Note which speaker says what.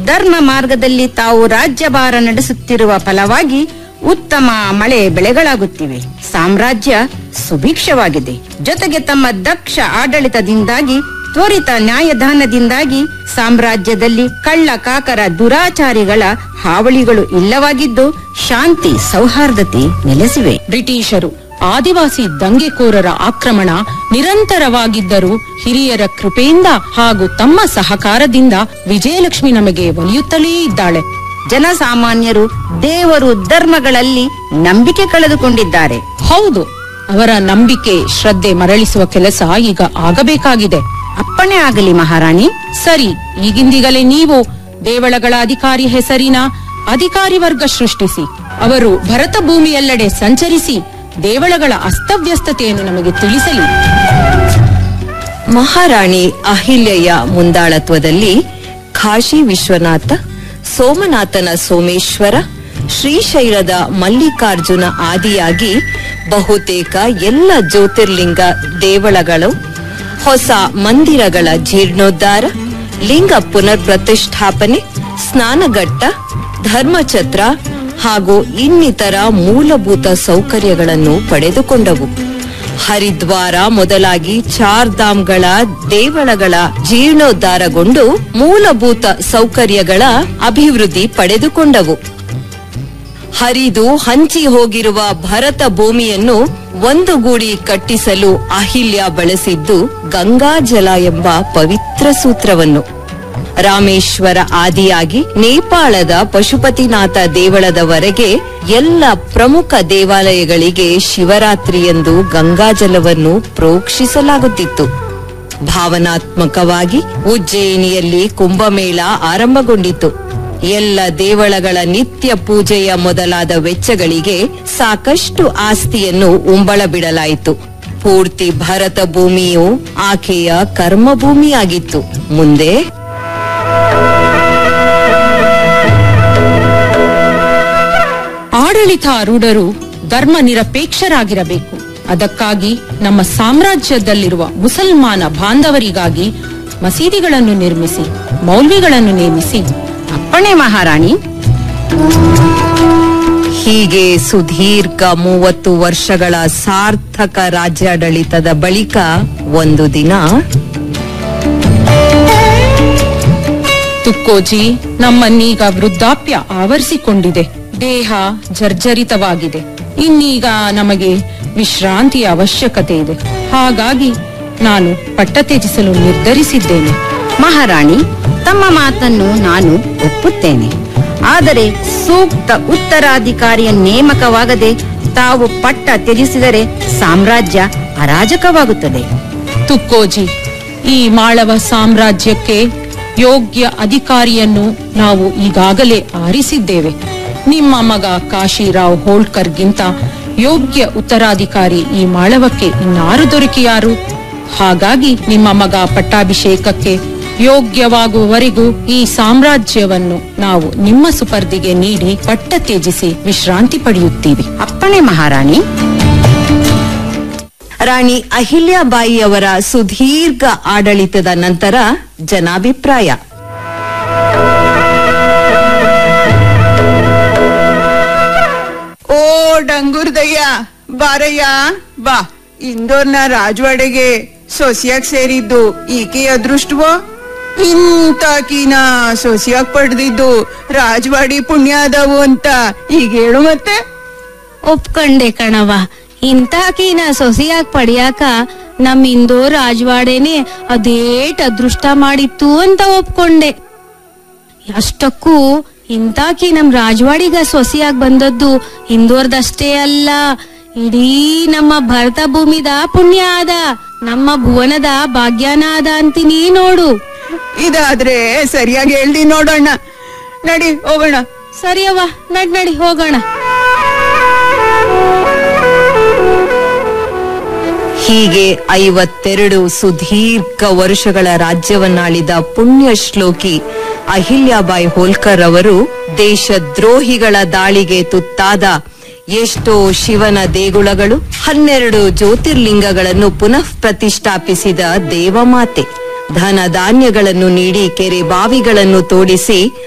Speaker 1: ಧರ್ಮ ಮಾರ್ಗದಲ್ಲಿ ತಾವು ರಾಜ್ಯಭಾರ ನಡೆಸುತ್ತಿರುವ ಫಲವಾಗಿ ಉತ್ತಮ ಮಳೆ ಬೆಳೆಗಳಾಗುತ್ತಿವೆ ಸಾಮ್ರಾಜ್ಯ ಸುಭಿಕ್ಷವಾಗಿದೆ ಜೊತೆಗೆ ತಮ್ಮ ದಕ್ಷ ಆಡಳಿತದಿಂದಾಗಿ ತ್ವರಿತ ನ್ಯಾಯದಾನದಿಂದಾಗಿ ಸಾಮ್ರಾಜ್ಯದಲ್ಲಿ ಕಳ್ಳ ಕಾಕರ ದುರಾಚಾರಿಗಳ ಹಾವಳಿಗಳು ಇಲ್ಲವಾಗಿದ್ದು ಶಾಂತಿ ಸೌಹಾರ್ದತೆ ನೆಲೆಸಿವೆ
Speaker 2: ಬ್ರಿಟಿಷರು ಆದಿವಾಸಿ ದಂಗೆಕೋರರ ಆಕ್ರಮಣ ನಿರಂತರವಾಗಿದ್ದರೂ ಹಿರಿಯರ ಕೃಪೆಯಿಂದ ಹಾಗೂ ತಮ್ಮ ಸಹಕಾರದಿಂದ ವಿಜಯಲಕ್ಷ್ಮಿ ನಮಗೆ ಒಲಿಯುತ್ತಲೇ ಇದ್ದಾಳೆ
Speaker 1: ಜನಸಾಮಾನ್ಯರು ದೇವರು ಧರ್ಮಗಳಲ್ಲಿ ನಂಬಿಕೆ ಕಳೆದುಕೊಂಡಿದ್ದಾರೆ
Speaker 2: ಹೌದು ಅವರ ನಂಬಿಕೆ ಶ್ರದ್ಧೆ ಮರಳಿಸುವ ಕೆಲಸ ಈಗ ಆಗಬೇಕಾಗಿದೆ
Speaker 1: ಅಪ್ಪಣೆ ಆಗಲಿ ಮಹಾರಾಣಿ
Speaker 2: ಸರಿ ಈಗಿಂದೀಗಲೇ ನೀವು ದೇವಳಗಳ ಅಧಿಕಾರಿ ಹೆಸರಿನ ಅಧಿಕಾರಿ ವರ್ಗ ಸೃಷ್ಟಿಸಿ ಅವರು ಭರತ ಭೂಮಿಯೆಲ್ಲೆಡೆ ಸಂಚರಿಸಿ ದೇವಳಗಳ ಅಸ್ತವ್ಯಸ್ತತೆಯನ್ನು ನಮಗೆ ತಿಳಿಸಲಿ
Speaker 3: ಮಹಾರಾಣಿ ಅಹಿಲ್ಯೆಯ ಮುಂದಾಳತ್ವದಲ್ಲಿ ಕಾಶಿ ವಿಶ್ವನಾಥ ಸೋಮನಾಥನ ಸೋಮೇಶ್ವರ ಶ್ರೀಶೈಲದ ಮಲ್ಲಿಕಾರ್ಜುನ ಆದಿಯಾಗಿ ಬಹುತೇಕ ಎಲ್ಲ ಜ್ಯೋತಿರ್ಲಿಂಗ ದೇವಳಗಳು ಹೊಸ ಮಂದಿರಗಳ ಜೀರ್ಣೋದ್ಧಾರ ಲಿಂಗ ಪುನರ್ ಪ್ರತಿಷ್ಠಾಪನೆ ಸ್ನಾನಘಟ್ಟ ಧರ್ಮಛತ್ರ ಹಾಗೂ ಇನ್ನಿತರ ಮೂಲಭೂತ ಸೌಕರ್ಯಗಳನ್ನು ಪಡೆದುಕೊಂಡವು ಹರಿದ್ವಾರ ಮೊದಲಾಗಿ ಚಾರ್ ಧಾಮ್ಗಳ ದೇವಳಗಳ ಜೀರ್ಣೋದ್ಧಾರಗೊಂಡು ಮೂಲಭೂತ ಸೌಕರ್ಯಗಳ ಅಭಿವೃದ್ಧಿ ಪಡೆದುಕೊಂಡವು ಹರಿದು ಹಂಚಿ ಹೋಗಿರುವ ಭರತ ಭೂಮಿಯನ್ನು ಒಂದುಗೂಡಿ ಕಟ್ಟಿಸಲು ಅಹಿಲ್ಯ ಬಳಸಿದ್ದು ಗಂಗಾಜಲ ಎಂಬ ಪವಿತ್ರ ಸೂತ್ರವನ್ನು ರಾಮೇಶ್ವರ ಆದಿಯಾಗಿ ನೇಪಾಳದ ಪಶುಪತಿನಾಥ ದೇವಳದವರೆಗೆ ಎಲ್ಲ ಪ್ರಮುಖ ದೇವಾಲಯಗಳಿಗೆ ಶಿವರಾತ್ರಿಯಂದು ಗಂಗಾಜಲವನ್ನು ಪ್ರೋಕ್ಷಿಸಲಾಗುತ್ತಿತ್ತು ಭಾವನಾತ್ಮಕವಾಗಿ ಉಜ್ಜಯಿನಿಯಲ್ಲಿ ಕುಂಭಮೇಳ ಆರಂಭಗೊಂಡಿತು ಎಲ್ಲ ದೇವಳಗಳ ನಿತ್ಯ ಪೂಜೆಯ ಮೊದಲಾದ ವೆಚ್ಚಗಳಿಗೆ ಸಾಕಷ್ಟು ಆಸ್ತಿಯನ್ನು ಉಂಬಳ ಬಿಡಲಾಯಿತು ಪೂರ್ತಿ ಭರತ ಭೂಮಿಯು ಆಕೆಯ ಕರ್ಮಭೂಮಿಯಾಗಿತ್ತು ಮುಂದೆ
Speaker 2: ಆಡಳಿತಾರೂಢರು ಧರ್ಮ ನಿರಪೇಕ್ಷರಾಗಿರಬೇಕು ಅದಕ್ಕಾಗಿ ನಮ್ಮ ಸಾಮ್ರಾಜ್ಯದಲ್ಲಿರುವ ಮುಸಲ್ಮಾನ ಬಾಂಧವರಿಗಾಗಿ ಮಸೀದಿಗಳನ್ನು ನಿರ್ಮಿಸಿ ಮೌಲ್ವಿಗಳನ್ನು ನೇಮಿಸಿ
Speaker 1: ಅಪ್ಪಣೆ ಮಹಾರಾಣಿ
Speaker 3: ಹೀಗೆ ಸುದೀರ್ಘ ಮೂವತ್ತು ವರ್ಷಗಳ ಸಾರ್ಥಕ ರಾಜ್ಯಾಡಳಿತದ ಬಳಿಕ ಒಂದು ದಿನ
Speaker 2: ತುಕ್ಕೋಜಿ ನಮ್ಮನ್ನೀಗ ವೃದ್ಧಾಪ್ಯ ಆವರಿಸಿಕೊಂಡಿದೆ ದೇಹ ಜರ್ಜರಿತವಾಗಿದೆ ಇನ್ನೀಗ ನಮಗೆ ವಿಶ್ರಾಂತಿಯ ಅವಶ್ಯಕತೆ ಇದೆ ಹಾಗಾಗಿ ನಾನು ಪಟ್ಟ ತ್ಯಜಿಸಲು ನಿರ್ಧರಿಸಿದ್ದೇನೆ
Speaker 1: ಮಹಾರಾಣಿ ತಮ್ಮ ಮಾತನ್ನು ನಾನು ಒಪ್ಪುತ್ತೇನೆ ಆದರೆ ಸೂಕ್ತ ಉತ್ತರಾಧಿಕಾರಿಯ ನೇಮಕವಾಗದೆ ತಾವು ಪಟ್ಟ ತ್ಯಜಿಸಿದರೆ ಸಾಮ್ರಾಜ್ಯ ಅರಾಜಕವಾಗುತ್ತದೆ
Speaker 2: ತುಕ್ಕೋಜಿ ಈ ಮಾಳವ ಸಾಮ್ರಾಜ್ಯಕ್ಕೆ ಯೋಗ್ಯ ಅಧಿಕಾರಿಯನ್ನು ನಾವು ಈಗಾಗಲೇ ಆರಿಸಿದ್ದೇವೆ ನಿಮ್ಮ ಮಗ ಕಾಶಿರಾವ್ ಹೋಳ್ಕರ್ಗಿಂತ ಯೋಗ್ಯ ಉತ್ತರಾಧಿಕಾರಿ ಈ ಮಾಳವಕ್ಕೆ ಇನ್ನಾರು ದೊರಕಿಯಾರು ಹಾಗಾಗಿ ನಿಮ್ಮ ಮಗ ಪಟ್ಟಾಭಿಷೇಕಕ್ಕೆ ಯೋಗ್ಯವಾಗುವವರೆಗೂ ಈ ಸಾಮ್ರಾಜ್ಯವನ್ನು ನಾವು ನಿಮ್ಮ ಸುಪರ್ದಿಗೆ ನೀಡಿ ಪಟ್ಟ ತ್ಯಜಿಸಿ ವಿಶ್ರಾಂತಿ ಪಡೆಯುತ್ತೀವಿ
Speaker 1: ಅಪ್ಪಣೆ ಮಹಾರಾಣಿ
Speaker 3: ರಾಣಿ ಅಹಿಲ್ಯಾಬಾಯಿಯವರ ಸುದೀರ್ಘ ಆಡಳಿತದ ನಂತರ ಜನಾಭಿಪ್ರಾಯ
Speaker 4: ಓ ಡಂಗುರ್ದಯ್ಯ ಬಾರಯ್ಯ ಬಾ ಇಂದೋರ್ನ ರಾಜವಾಡೆಗೆ ಸೊಸಿಯಾಗ್ ಸೇರಿದ್ದು ಈಕೆಯ ಅದೃಷ್ಟವೋ ಇಂತಾಕಿನ ಸೊಸಿಯಾಗ್ ಪಡೆದಿದ್ದು ರಾಜವಾಡಿ ಪುಣ್ಯ ಅದಾವು ಅಂತ ಈಗ ಹೇಳು ಮತ್ತೆ
Speaker 5: ಒಪ್ಕಂಡೆ ಕಣವ ಇಂತಾಕಿನ ಸೊಸೆಯಾಗ್ ಪಡಿಯಾಕ ನಮ್ ಇಂದೋ ರಾಜವಾಡೆನೆ ಅದೇಟ್ ಅದೃಷ್ಟ ಮಾಡಿತ್ತು ಅಂತ ಒಪ್ಕೊಂಡೆ ಅಷ್ಟಕ್ಕೂ ಇಂತಾಕಿ ನಮ್ ರಾಜವಾಡಿಗ ಸೊಸೆಯಾಗ್ ಬಂದದ್ದು ಇಂದೋರ್ದಷ್ಟೇ ಅಲ್ಲ ಇಡೀ ನಮ್ಮ ಭರತ ಭೂಮಿದ ಪುಣ್ಯ ಆದ ನಮ್ಮ ಭುವನದ ಭಾಗ್ಯನ ಆದ ಅಂತೀನಿ ನೋಡು
Speaker 4: ಇದಾದ್ರೆ ಸರಿಯಾಗಿ ಹೇಳ್ದಿ ನೋಡೋಣ ನಡಿ ಹೋಗೋಣ
Speaker 5: ಸರಿಯವ್ವ ನಡ್ ನಡಿ ಹೋಗೋಣ
Speaker 3: ಹೀಗೆ ಐವತ್ತೆರಡು ಸುದೀರ್ಘ ವರುಷಗಳ ರಾಜ್ಯವನ್ನಾಳಿದ ಪುಣ್ಯ ಶ್ಲೋಕಿ ಅಹಿಲ್ಯಾಬಾಯಿ ಹೋಲ್ಕರ್ ಅವರು ದೇಶದ್ರೋಹಿಗಳ ದಾಳಿಗೆ ತುತ್ತಾದ ಎಷ್ಟೋ ಶಿವನ ದೇಗುಲಗಳು ಹನ್ನೆರಡು ಜ್ಯೋತಿರ್ಲಿಂಗಗಳನ್ನು ಪುನಃ ಪ್ರತಿಷ್ಠಾಪಿಸಿದ ದೇವಮಾತೆ ಧನ ಧಾನ್ಯಗಳನ್ನು ನೀಡಿ ಕೆರೆ ಬಾವಿಗಳನ್ನು ತೋಡಿಸಿ